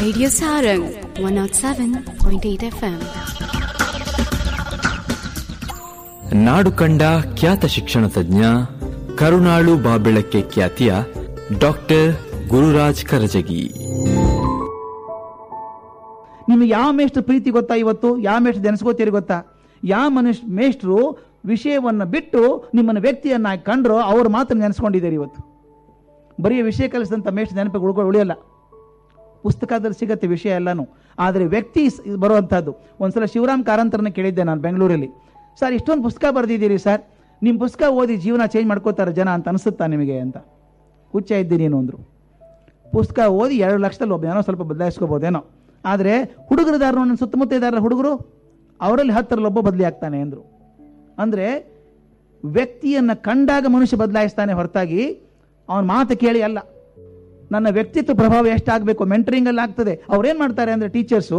Radio Sarang 107.8 FM. ನಾಡು ಕಂಡ ಖ್ಯಾತ ಶಿಕ್ಷಣ ತಜ್ಞ ಕರುಣಾಳು ಬಾಬೆಳಕ್ಕೆ ಖ್ಯಾತಿಯ ಡಾಕ್ಟರ್ ಗುರುರಾಜ್ ಕರಜಗಿ ನಿಮಗೆ ಯಾವ ಮೇಷ್ಟ್ರ ಪ್ರೀತಿ ಗೊತ್ತಾ ಇವತ್ತು ಯಾವ ಮೇಷ್ಟ್ರ ನೆನೆಸ್ಕೋತೀರಿ ಗೊತ್ತಾ ಯಾವ ಮನುಷ್ಯ ಮೇಷ್ಟ್ರು ವಿಷಯವನ್ನು ಬಿಟ್ಟು ನಿಮ್ಮನ್ನು ವ್ಯಕ್ತಿಯನ್ನಾಗಿ ಕಂಡ್ರೋ ಅವ್ರ ಮಾತ್ರ ನೆನೆಸ್ಕೊಂಡಿದ್ದೀರಿ ಇವತ್ತು ಬರೀ ವಿಷಯ ಕಲಿಸಿದಂಥ ಮೇಷ್ಟ್ರ ನೆನಪಿಗೆ ಉಳ್ಕೊ ಉಳಿಯಲ್ಲ ಪುಸ್ತಕದಲ್ಲಿ ಸಿಗತ್ತೆ ವಿಷಯ ಎಲ್ಲನೂ ಆದರೆ ವ್ಯಕ್ತಿ ಸ್- ಬರುವಂಥದ್ದು ಒಂದ್ಸಲ ಶಿವರಾಮ್ ಕಾರಂತರನ್ನ ಕೇಳಿದ್ದೆ ನಾನು ಬೆಂಗಳೂರಲ್ಲಿ ಸರ್ ಇಷ್ಟೊಂದು ಪುಸ್ತಕ ಬರೆದಿದ್ದೀರಿ ಸರ್ ನಿಮ್ಮ ಪುಸ್ತಕ ಓದಿ ಜೀವನ ಚೇಂಜ್ ಮಾಡ್ಕೋತಾರೆ ಜನ ಅಂತ ಅನಿಸುತ್ತಾ ನಿಮಗೆ ಅಂತ ಹುಚ್ಚ ಇದ್ದೀನಿ ನೀನು ಅಂದರು ಪುಸ್ತಕ ಓದಿ ಎರಡು ಲಕ್ಷದಲ್ಲಿ ಒಬ್ಬ ಏನೋ ಸ್ವಲ್ಪ ಬದಲಾಯಿಸ್ಕೋಬೋದೇನೋ ಆದರೆ ಹುಡುಗರದಾರರು ನನ್ನ ಸುತ್ತಮುತ್ತ ಇದ್ದಾರಲ್ಲ ಹುಡುಗರು ಅವರಲ್ಲಿ ಹತ್ತರಲ್ಲಿ ಒಬ್ಬ ಬದಲಿ ಆಗ್ತಾನೆ ಅಂದರು ಅಂದರೆ ವ್ಯಕ್ತಿಯನ್ನು ಕಂಡಾಗ ಮನುಷ್ಯ ಬದಲಾಯಿಸ್ತಾನೆ ಹೊರತಾಗಿ ಅವನ ಮಾತು ಕೇಳಿ ಅಲ್ಲ ನನ್ನ ವ್ಯಕ್ತಿತ್ವ ಪ್ರಭಾವ ಎಷ್ಟಾಗಬೇಕು ಮೆಂಟರಿಂಗಲ್ಲಿ ಆಗ್ತದೆ ಅವ್ರೇನು ಮಾಡ್ತಾರೆ ಅಂದರೆ ಟೀಚರ್ಸು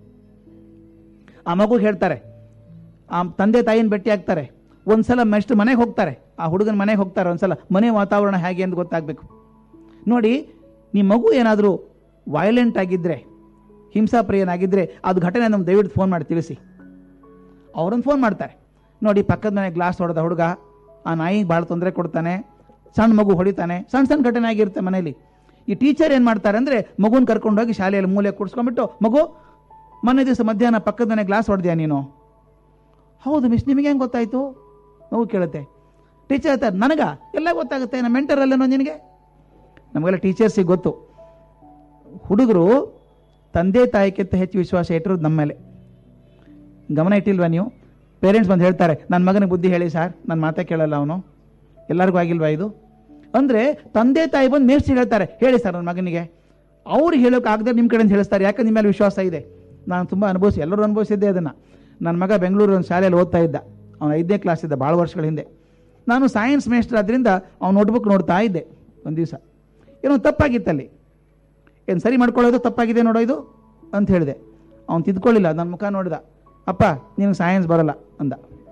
ಆ ಮಗು ಹೇಳ್ತಾರೆ ಆ ತಂದೆ ತಾಯಿನ ಭೇಟಿ ಆಗ್ತಾರೆ ಒಂದ್ಸಲ ಮೆಸ್ಟ್ ಮನೆಗೆ ಹೋಗ್ತಾರೆ ಆ ಹುಡುಗನ ಮನೆಗೆ ಹೋಗ್ತಾರೆ ಒಂದ್ಸಲ ಮನೆ ವಾತಾವರಣ ಹೇಗೆ ಅಂತ ಗೊತ್ತಾಗಬೇಕು ನೋಡಿ ನಿಮ್ಮ ಮಗು ಏನಾದರೂ ವೈಲೆಂಟ್ ಆಗಿದ್ದರೆ ಹಿಂಸಾಪ್ರಿಯನಾಗಿದ್ದರೆ ಅದು ಘಟನೆ ನಮ್ಮ ದಯವಿಟ್ಟು ಫೋನ್ ಮಾಡಿ ತಿಳಿಸಿ ಅವ್ರನ್ನ ಫೋನ್ ಮಾಡ್ತಾರೆ ನೋಡಿ ಪಕ್ಕದ ಮನೆ ಗ್ಲಾಸ್ ಹೊಡೆದ ಹುಡುಗ ಆ ನಾಯಿಗೆ ಭಾಳ ತೊಂದರೆ ಕೊಡ್ತಾನೆ ಸಣ್ಣ ಮಗು ಹೊಡಿತಾನೆ ಸಣ್ಣ ಸಣ್ಣ ಘಟನೆ ಆಗಿರುತ್ತೆ ಮನೇಲಿ ಈ ಟೀಚರ್ ಏನು ಮಾಡ್ತಾರೆ ಅಂದರೆ ಮಗುನ ಕರ್ಕೊಂಡೋಗಿ ಶಾಲೆಯಲ್ಲಿ ಮೂಲೆ ಕೂಡಿಸ್ಕೊಂಡ್ಬಿಟ್ಟು ಮಗು ಮೊನ್ನೆ ದಿವಸ ಮಧ್ಯಾಹ್ನ ಪಕ್ಕದ ಮನೆ ಗ್ಲಾಸ್ ಹೊಡೆದ್ಯಾ ನೀನು ಹೌದು ಮಿಸ್ ನಿಮಗೆ ಹೆಂಗೆ ಗೊತ್ತಾಯ್ತು ಮಗು ಕೇಳುತ್ತೆ ಟೀಚರ್ ಹೇಳ್ತಾರೆ ನನಗ ಎಲ್ಲ ಗೊತ್ತಾಗುತ್ತೆ ನಮ್ಮ ಮೆಂಟರ್ ಅಲ್ಲೇನೋ ನಿನಗೆ ನಮಗೆಲ್ಲ ಟೀಚರ್ಸಿಗೆ ಗೊತ್ತು ಹುಡುಗರು ತಂದೆ ತಾಯಿಗಿಂತ ಹೆಚ್ಚು ವಿಶ್ವಾಸ ಇಟ್ಟಿರೋದು ನಮ್ಮ ಮೇಲೆ ಗಮನ ಇಟ್ಟಿಲ್ವಾ ನೀವು ಪೇರೆಂಟ್ಸ್ ಬಂದು ಹೇಳ್ತಾರೆ ನನ್ನ ಮಗನಿಗೆ ಬುದ್ಧಿ ಹೇಳಿ ಸರ್ ನನ್ನ ಮಾತೇ ಕೇಳಲ್ಲ ಅವನು ಎಲ್ಲರಿಗೂ ಆಗಿಲ್ವಾ ಇದು ಅಂದರೆ ತಂದೆ ತಾಯಿ ಬಂದು ಮೇಷ್ಟ್ರು ಹೇಳ್ತಾರೆ ಹೇಳಿ ಸರ್ ನನ್ನ ಮಗನಿಗೆ ಅವ್ರು ಹೇಳೋಕೆ ಆಗದೆ ನಿಮ್ಮ ಕಡೆಯಿಂದ ಹೇಳಿಸ್ತಾರೆ ಯಾಕೆ ನಿಮ್ಮ ಮೇಲೆ ವಿಶ್ವಾಸ ಇದೆ ನಾನು ತುಂಬ ಅನುಭವಿಸಿ ಎಲ್ಲರೂ ಅನುಭವಿಸಿದ್ದೆ ಅದನ್ನು ನನ್ನ ಮಗ ಬೆಂಗಳೂರು ಒಂದು ಶಾಲೆಯಲ್ಲಿ ಓದ್ತಾ ಇದ್ದ ಅವನು ಐದನೇ ಕ್ಲಾಸ್ ಇದ್ದ ಭಾಳ ವರ್ಷಗಳ ಹಿಂದೆ ನಾನು ಸೈನ್ಸ್ ಮೇಸ್ಟರ್ ಆದ್ದರಿಂದ ಅವ್ನು ನೋಟ್ಬುಕ್ ನೋಡ್ತಾ ಇದ್ದೆ ಒಂದು ದಿವಸ ಏನೋ ತಪ್ಪಾಗಿತ್ತಲ್ಲಿ ಏನು ಸರಿ ಮಾಡ್ಕೊಳ್ಳೋದು ತಪ್ಪಾಗಿದೆ ನೋಡೋ ಇದು ಅಂತ ಹೇಳಿದೆ ಅವ್ನು ತಿದ್ಕೊಳ್ಳಿಲ್ಲ ನನ್ನ ಮುಖ ನೋಡಿದ ಅಪ್ಪ ನಿನಗೆ ಸೈನ್ಸ್ ಬರಲ್ಲ ಅಂದ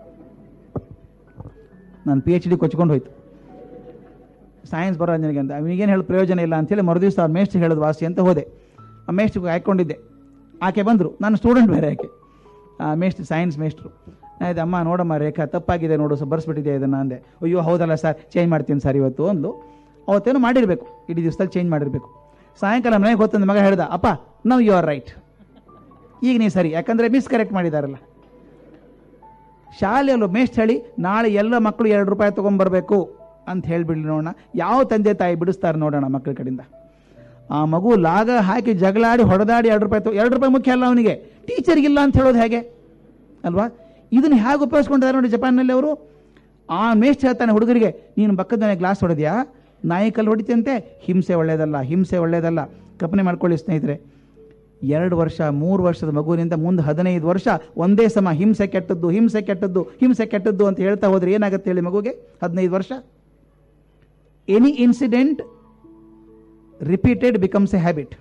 ನಾನು ಪಿ ಎಚ್ ಡಿ ಕೊಚ್ಕೊಂಡು ಹೋಯ್ತು ಸೈನ್ಸ್ ಬರೋದು ನಿನಗೆ ಅಂತ ಅವನಿಗೇನು ಹೇಳಿ ಪ್ರಯೋಜನ ಇಲ್ಲ ಅಂತೇಳಿ ಮರುದಿವಸ ಅವ್ರ ಮೇಷ್ಟ್ರಿಗೆ ಹೇಳೋದು ವಾಸಿ ಅಂತ ಹೋದೆ ಆ ಮೇಷ್ಟ್ರಿಗೆ ಹಾಕ್ಕೊಂಡಿದ್ದೆ ಆಕೆ ಬಂದರು ನಾನು ಸ್ಟೂಡೆಂಟ್ ಬೇರೆ ಆಕೆ ಆ ಮೇಷ್ಟ್ರು ಸೈನ್ಸ್ ಮೇಷ್ಟ್ರು ಆಯ್ತು ಅಮ್ಮ ನೋಡಮ್ಮ ರೇಖಾ ತಪ್ಪಾಗಿದೆ ನೋಡು ಸೊ ಬರ್ಸ್ಬಿಟ್ಟಿದೆ ಇದನ್ನು ಅಂದೆ ಅಯ್ಯೋ ಹೌದಲ್ಲ ಸರ್ ಚೇಂಜ್ ಮಾಡ್ತೀನಿ ಸರ್ ಇವತ್ತು ಅಂದ್ಲು ಅವತ್ತೇನೋ ಮಾಡಿರಬೇಕು ಇಡೀ ದಿವಸದಲ್ಲಿ ಚೇಂಜ್ ಮಾಡಿರಬೇಕು ಸಾಯಂಕಾಲ ಮನೆಗೆ ಹೋಗ್ತಂದ ಮಗ ಹೇಳ್ದ ಅಪ್ಪ ನವ್ ಯು ಆರ್ ರೈಟ್ ಈಗ ನೀ ಸರಿ ಯಾಕಂದರೆ ಮಿಸ್ ಕರೆಕ್ಟ್ ಮಾಡಿದಾರಲ್ಲ ಶಾಲೆಯಲ್ಲೂ ಮೇಷ್ಟ್ ಹೇಳಿ ನಾಳೆ ಎಲ್ಲ ಮಕ್ಕಳು ಎರಡು ರೂಪಾಯಿ ತೊಗೊಂಬರ್ಬೇಕು ಅಂತ ಹೇಳಿಬಿಡ್ಲಿ ನೋಡೋಣ ಯಾವ ತಂದೆ ತಾಯಿ ಬಿಡಿಸ್ತಾರೆ ನೋಡೋಣ ಮಕ್ಕಳ ಕಡೆಯಿಂದ ಆ ಮಗು ಲಾಗ ಹಾಕಿ ಜಗಳಾಡಿ ಹೊಡೆದಾಡಿ ಎರಡು ರೂಪಾಯಿ ತೊ- ಎರಡು ರೂಪಾಯಿ ಮುಖ್ಯ ಅಲ್ಲ ಅವನಿಗೆ ಟೀಚರ್ಗಿಲ್ಲ ಅಂತ ಹೇಳೋದು ಹೇಗೆ ಅಲ್ವಾ ಇದನ್ನು ಹೇಗೆ ಉಪಯೋಗಿಸ್ಕೊಂಡಿದ್ದಾರೆ ನೋಡಿ ಜಪಾನ್ನಲ್ಲಿ ಅವರು ಆ ಮೇಷ್ಟ್ ಹೇಳ್ತಾನೆ ಹುಡುಗರಿಗೆ ನೀನು ಪಕ್ಕದ ಮನೆ ಗ್ಲಾಸ್ ಹೊಡೆದ್ಯಾ ನಾಯಿ ಕಲ್ಲು ಹೊಡಿತಂತೆ ಹಿಂಸೆ ಒಳ್ಳೇದಲ್ಲ ಹಿಂಸೆ ಒಳ್ಳೇದಲ್ಲ ಕಲ್ಪನೆ ಮಾಡ್ಕೊಳ್ಳಿ ಸ್ನೇಹಿತರೆ ಎರಡು ವರ್ಷ ಮೂರು ವರ್ಷದ ಮಗುವಿನಿಂದ ಮುಂದೆ ಹದಿನೈದು ವರ್ಷ ಒಂದೇ ಸಮ ಹಿಂಸೆ ಕೆಟ್ಟದ್ದು ಹಿಂಸೆ ಕೆಟ್ಟದ್ದು ಹಿಂಸೆ ಕೆಟ್ಟದ್ದು ಅಂತ ಹೇಳ್ತಾ ಹೋದ್ರೆ ಏನಾಗುತ್ತೆ ಹೇಳಿ ಮಗುಗೆ ಹದಿನೈದು ವರ್ಷ any incident repeated becomes a habit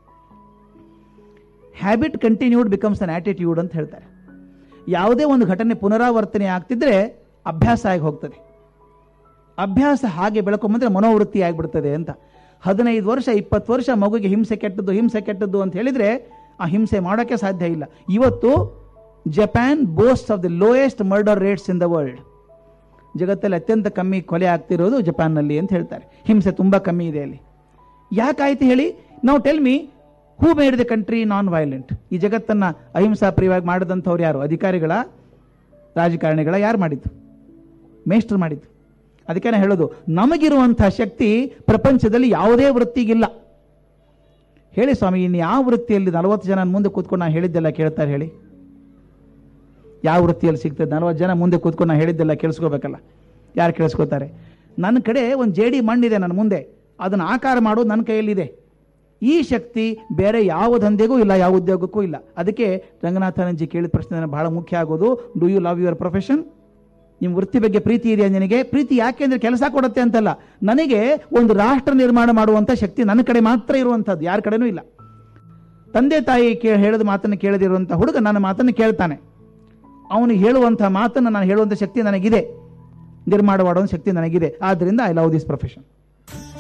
habit continued becomes an attitude ಅಂತ ಹೇಳ್ತಾರೆ ಯಾವುದೇ ಒಂದು ಘಟನೆ ಪುನರಾವರ್ತನೆ ಆಗ್ತಿದ್ರೆ ಅಭ್ಯಾಸ ಆಗಿ ಹೋಗ್ತದೆ ಅಭ್ಯಾಸ ಹಾಗೆ ಬೆಳ್ಕೊಂಬಂದ್ರೆ ಮನೋವೃತ್ತಿ ಆಗಿಬಿಡ್ತದೆ ಅಂತ ಹದಿನೈದು ವರ್ಷ ಇಪ್ಪತ್ತು ವರ್ಷ ಮಗುಗೆ ಹಿಂಸೆ ಕೆಟ್ಟದ್ದು ಹಿಂಸೆ ಕೆಟ್ಟದ್ದು ಅಂತ ಹೇಳಿದ್ರೆ ಆ ಹಿಂಸೆ ಮಾಡೋಕ್ಕೆ ಸಾಧ್ಯ ಇಲ್ಲ ಇವತ್ತು Japan boast of the lowest murder rates in the world ಜಗತ್ತಲ್ಲಿ ಅತ್ಯಂತ ಕಮ್ಮಿ ಕೊಲೆ ಆಗ್ತಿರೋದು ಜಪಾನ್ನಲ್ಲಿ ಅಂತ ಹೇಳ್ತಾರೆ ಹಿಂಸೆ ತುಂಬ ಕಮ್ಮಿ ಇದೆ ಅಲ್ಲಿ ಯಾಕಾಯ್ತು ಹೇಳಿ ನಾವು tell me who made the country non violent ಈ ಜಗತ್ತನ್ನ ಅಹಿಂಸಾ ಪ್ರಿಯವಾಗಿ ಮಾಡಿದಂಥವ್ರು ಯಾರು ಅಧಿಕಾರಿಗಳ ರಾಜಕಾರಣಿಗಳ ಯಾರು ಮಾಡಿದ್ದು ಮೇಷ್ಟ್ರು ಮಾಡಿದ್ದು ಅದಕ್ಕೆ ನಾನು ಹೇಳೋದು ನಮಗಿರುವಂತಹ ಶಕ್ತಿ ಪ್ರಪಂಚದಲ್ಲಿ ಯಾವುದೇ ವೃತ್ತಿಗಿಲ್ಲ ಹೇಳಿ ಸ್ವಾಮಿ ಇನ್ನು ಯಾವ ವೃತ್ತಿಯಲ್ಲಿ ನಲವತ್ತು ಜನ ಮುಂದೆ ಕೂತ್ಕೊಂಡು ನಾನು ಹೇಳಿದ್ದೆಲ್ಲ ಕೇಳ್ತಾರೆ ಹೇಳಿ ಯಾವ ವೃತ್ತಿಯಲ್ಲಿ ಸಿಗ್ತದೆ ನಲವತ್ತು ಜನ ಮುಂದೆ ಕೂತ್ಕೊಂಡು ನಾನು ಹೇಳಿದ್ದೆಲ್ಲ ಕೇಳಿಸ್ಕೋಬೇಕಲ್ಲ ಯಾರು ಕೇಳಿಸ್ಕೋತಾರೆ ನನ್ನ ಕಡೆ ಒಂದು ಜೇಡಿ ಮಣ್ಣಿದೆ ನನ್ನ ಮುಂದೆ ಅದನ್ನು ಆಕಾರ ಮಾಡೋದು ನನ್ನ ಕೈಯಲ್ಲಿದೆ ಈ ಶಕ್ತಿ ಬೇರೆ ಯಾವ ದಂಧೆಗೂ ಇಲ್ಲ ಯಾವ ಉದ್ಯೋಗಕ್ಕೂ ಇಲ್ಲ ಅದಕ್ಕೆ ರಂಗನಾಥನಂಜಿ ಕೇಳಿದ ಪ್ರಶ್ನೆ ನನಗೆ ಬಹಳ ಮುಖ್ಯ ಆಗೋದು do you love your profession ನಿಮ್ಮ ವೃತ್ತಿ ಬಗ್ಗೆ ಪ್ರೀತಿ ಇದೆಯಾ ನಿನಗೆ ಪ್ರೀತಿ ಯಾಕೆ ಅಂದ್ರೆ ಕೆಲಸ ಕೊಡುತ್ತೆ ಅಂತಲ್ಲ ನನಗೆ ಒಂದು ರಾಷ್ಟ್ರ ನಿರ್ಮಾಣ ಮಾಡುವಂಥ ಶಕ್ತಿ ನನ್ನ ಕಡೆ ಮಾತ್ರ ಇರುವಂಥದ್ದು ಯಾರ ಕಡೆನೂ ಇಲ್ಲ ತಂದೆ ತಾಯಿ ಕೇ ಹೇಳಿದ ಮಾತನ್ನು ಕೇಳದಿರುವಂಥ ಹುಡುಗ ನನ್ನ ಮಾತನ್ನು ಕೇಳ್ತಾನೆ ಅವನು ಹೇಳುವಂಥ ಮಾತನ್ನು ನಾನು ಹೇಳುವಂಥ ಶಕ್ತಿ ನನಗಿದೆ ನಿರ್ಮಾಣ ಮಾಡುವಂಥ ಶಕ್ತಿ ನನಗಿದೆ ಆದ್ದರಿಂದ ಐ ಲವ್ ದಿಸ್ ಪ್ರೊಫೆಷನ್